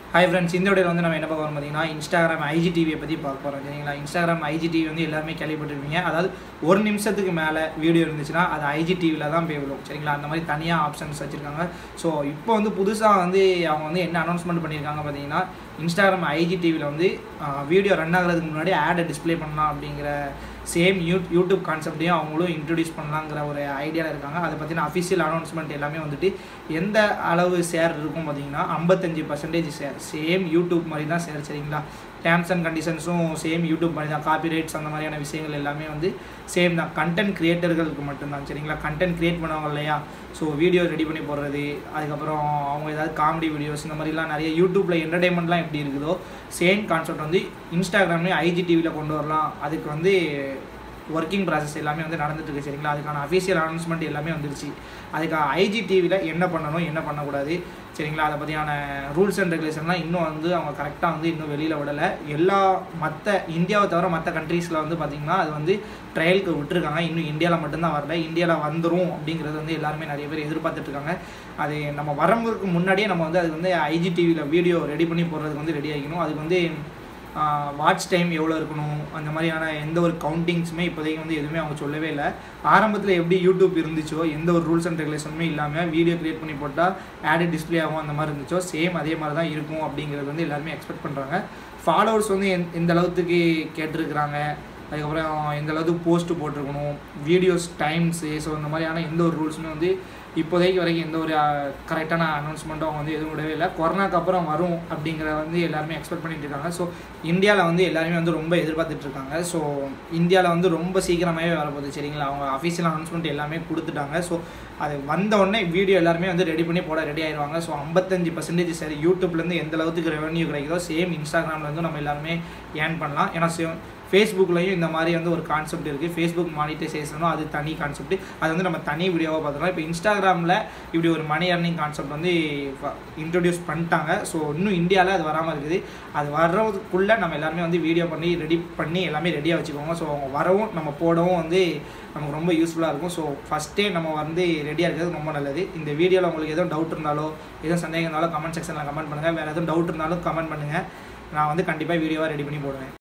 hi friends இந்த வீடியோவில் வந்து நம்ம என்ன பார்க்க போறோம் பார்த்தீங்கன்னா இன்ஸ்டாகிராம் ஐஜிடிவியை பற்றி பார்க்க போகிறோம் சரிங்களா இன்ஸ்டாகிராம் ஐஜிடிவி வந்து எல்லாருமே கேள்விப்பட்டிருப்பீங்க அதாவது ஒரு நிமிஷத்துக்கு மேலே வீடியோ இருந்துச்சுன்னா அது ஐஜிடிவியில் தான் போய் விடும் சரிங்களா அந்த மாதிரி தனியாக ஆப்ஷன்ஸ் வச்சுருக்காங்க ஸோ இப்போ வந்து புதுசாக வந்து அவங்க வந்து என்ன அனௌன்ஸ்மெண்ட் பண்ணியிருக்காங்க பார்த்தீங்கன்னா இன்ஸ்டாகிராம் ஐஜிடிவியில் வந்து வீடியோ ரன் ஆகிறதுக்கு முன்னாடி ஆடை டிஸ்ப்ளே பண்ணலாம் அப்படிங்கிற சேம் யூ யூடியூப் கான்செப்டையும் அவங்களும் இன்ட்ரடியூஸ் பண்ணலாங்கிற ஒரு ஐடியாவில் இருக்காங்க அதை பற்றின அஃபிஷியல் அனௌன்ஸ்மெண்ட் எல்லாமே வந்துட்டு எந்த அளவு ஷேர் இருக்கும் பார்த்தீங்கன்னா ஐம்பத்தஞ்சு பர்சன்டேஜ் ஷேர் சேம் யூடியூப் மாதிரி தான் ஷேர் சரிங்களா டேர்ம்ஸ் அண்ட் கண்டிஷன்ஸும் சேம் யூடியூப் மாதிரி தான் காப்பி ரைட்ஸ் அந்த மாதிரியான விஷயங்கள் எல்லாமே வந்து சேம் தான் கண்டென்ட் கிரியேட்டர்களுக்கு மட்டும்தான் சரிங்களா கண்டென்ட் கிரியேட் பண்ணுவாங்க இல்லையா ஸோ வீடியோ ரெடி பண்ணி போடுறது அதுக்கப்புறம் அவங்க ஏதாவது காமெடி வீடியோஸ் இந்த மாதிரிலாம் நிறைய யூடியூப்பில் என்டர்டைன்மெண்ட்லாம் எப்படி இருக்குதோ சேம் கான்செப்ட் வந்து இன்ஸ்டாகிராம்லேயும் ஐஜிடிவியில் கொண்டு வரலாம் அதுக்கு வந்து ஒர்க்கிங் ப்ராசஸ் எல்லாமே வந்து நடந்துட்டு இருக்கு சரிங்களா அதுக்கான அஃபீஷியல் அனௌன்ஸ்மெண்ட் எல்லாமே வந்துருச்சு அதுக்கு ஐஜி டிவியில் என்ன பண்ணணும் என்ன பண்ணக்கூடாது சரிங்களா அதை பற்றியான ரூல்ஸ் அண்ட் ரெகுலேஷன்லாம் இன்னும் வந்து அவங்க கரெக்டாக வந்து இன்னும் வெளியில் விடலை எல்லா மற்ற இந்தியாவை தவிர மற்ற கண்ட்ரீஸில் வந்து பார்த்திங்கன்னா அது வந்து ட்ரையலுக்கு விட்டுருக்காங்க இன்னும் இந்தியாவில் மட்டும்தான் வரல இந்தியாவில் வந்துடும் அப்படிங்கிறது வந்து எல்லாருமே நிறைய பேர் எதிர்பார்த்துட்டு இருக்காங்க அது நம்ம வரவங்களுக்கு முன்னாடியே நம்ம வந்து அது வந்து ஐஜி டிவியில் வீடியோ ரெடி பண்ணி போடுறதுக்கு வந்து ரெடி ஆகிக்கணும் அதுக்கு வந்து வாட்ச் டைம் எவ்வளோ இருக்கணும் அந்த மாதிரியான எந்த ஒரு கவுண்டிங்ஸுமே இப்போதைக்கு வந்து எதுவுமே அவங்க சொல்லவே இல்லை ஆரம்பத்தில் எப்படி யூடியூப் இருந்துச்சோ எந்த ஒரு ரூல்ஸ் அண்ட் ரெகுலேஷனுமே இல்லாமல் வீடியோ க்ரியேட் பண்ணி போட்டால் ஆடு டிஸ்பிளே ஆகும் அந்த மாதிரி இருந்துச்சோ சேம் அதே மாதிரி தான் இருக்கும் அப்படிங்கிறது வந்து எல்லாருமே எக்ஸ்பெக்ட் பண்ணுறாங்க ஃபாலோவர்ஸ் வந்து எந் எந்த அளவுக்கு கேட்டிருக்கிறாங்க அதுக்கப்புறம் எந்த அளவுக்கு போஸ்ட்டு போட்டிருக்கணும் வீடியோஸ் டைம்ஸு ஸோ இந்த மாதிரியான எந்த ஒரு ரூல்ஸுமே வந்து இப்போதைக்கு வரைக்கும் எந்த ஒரு கரெக்டான அனௌன்ஸ்மெண்ட்டும் அவங்க வந்து எதுவும் விடவே இல்லை கொரோனாக்கு அப்புறம் வரும் அப்படிங்கிறத வந்து எல்லாருமே எக்ஸ்பெக்ட் பண்ணிட்டு இருக்காங்க ஸோ இந்தியாவில் வந்து எல்லாருமே வந்து ரொம்ப எதிர்பார்த்துட்டு இருக்காங்க ஸோ இந்தியாவில் வந்து ரொம்ப சீக்கிரமாகவே வரப்போகுது சரிங்களா அவங்க அஃபீஷியல் அனௌன்ஸ்மெண்ட் எல்லாமே கொடுத்துட்டாங்க ஸோ அது வந்த உடனே வீடியோ எல்லாருமே வந்து ரெடி பண்ணி போட ரெடி ஆயிடுவாங்க ஸோ ஐம்பத்தஞ்சு பர்சன்டேஜ் சரி யூடியூப்லேருந்து எந்த அளவுக்கு ரெவன்யூ கிடைக்குதோ சேம் இன்ஸ்டாகிராம்லேருந்து நம்ம எல்லாருமே ஏர்ன் பண்ணலாம் ஏன்னா சேம் ஃபேஸ்புக்லையும் இந்த மாதிரி வந்து ஒரு கான்செப்ட் இருக்குது ஃபேஸ்புக் மானிட்டைசேஷனும் அது தனி கான்செப்ட் அது வந்து நம்ம தனி வீடியோவாக பார்த்துக்கலாம் இப்போ இன்ஸ்டாகிராமில் இப்படி ஒரு மணி ஏர்னிங் கான்செப்ட் வந்து இன்ட்ரடியூஸ் பண்ணிட்டாங்க ஸோ இன்னும் இந்தியாவில் அது வராமல் இருக்குது அது வர்றதுக்குள்ளே நம்ம எல்லாருமே வந்து வீடியோ பண்ணி ரெடி பண்ணி எல்லாமே ரெடியாக வச்சுக்கோங்க ஸோ அவங்க வரவும் நம்ம போடவும் வந்து நமக்கு ரொம்ப யூஸ்ஃபுல்லாக இருக்கும் ஸோ ஃபஸ்ட்டே நம்ம வந்து ரெடியாக இருக்கிறது ரொம்ப நல்லது இந்த வீடியோவில் உங்களுக்கு எதுவும் டவுட் இருந்தாலோ எதுவும் சந்தேகம் இருந்தாலும் கமெண்ட் செக்ஷனில் கமெண்ட் பண்ணுங்கள் வேறு எதுவும் டவுட் இருந்தாலும் கமெண்ட் பண்ணுங்கள் நான் வந்து கண்டிப்பாக வீடியோவாக ரெடி பண்ணி போடுவேன்